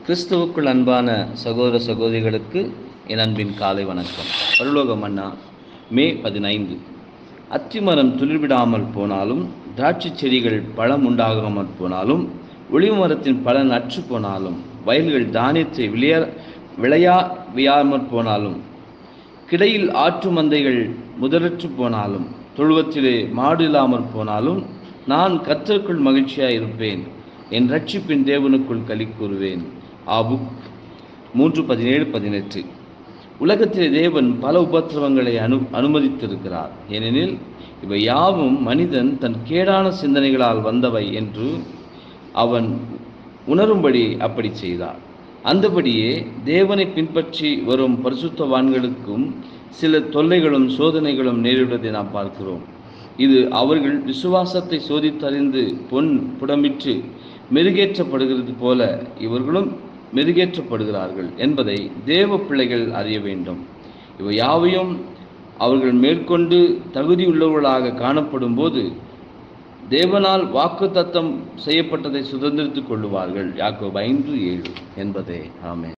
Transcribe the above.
கிறிஸ்துவுக்குள் அன்பான சகோதர சகோதரிகளுக்கு என் அன்பின் காலை வணக்கம் பரலோக மன்னா மே பதினைந்து அத்திமரம் துளிர்விடாமல் போனாலும் திராட்சை செடிகள் பழம் உண்டாகாமல் போனாலும் ஒளிவு மரத்தின் பலன் அற்று போனாலும் வயல்கள் தானியத்தை விளையா விளையா வியாமற் போனாலும் கிடையில் ஆற்று மந்தைகள் முதலற்று போனாலும் தொழுவத்திலே மாடு இல்லாமற் போனாலும் நான் கர்த்தருக்குள் மகிழ்ச்சியாய் இருப்பேன் என் ரட்சிப்பின் தேவனுக்குள் களி கூறுவேன் ஆபுக் மூன்று பதினேழு பதினெட்டு உலகத்திலே தேவன் பல உபத்திரவங்களை அனு அனுமதித்திருக்கிறார் ஏனெனில் இவை யாவும் மனிதன் தன் கேடான சிந்தனைகளால் வந்தவை என்று அவன் உணரும்படி அப்படி செய்தார் அந்தபடியே தேவனை பின்பற்றி வரும் பரிசுத்தவான்களுக்கும் சில தொல்லைகளும் சோதனைகளும் நேரிடுவதை நாம் பார்க்கிறோம் இது அவர்கள் விசுவாசத்தை சோதித்தறிந்து பொன் புடமிட்டு மெருகேற்றப்படுகிறது போல இவர்களும் மெருகேற்றப்படுகிறார்கள் என்பதை தேவ பிள்ளைகள் அறிய வேண்டும் இவை யாவையும் அவர்கள் மேற்கொண்டு தகுதியுள்ளவர்களாக காணப்படும் போது தேவனால் வாக்கு தத்தம் செய்யப்பட்டதை சுதந்திரித்துக் கொள்ளுவார்கள் யாக்கோபு ஐந்து ஏழு என்பதே ஆமென்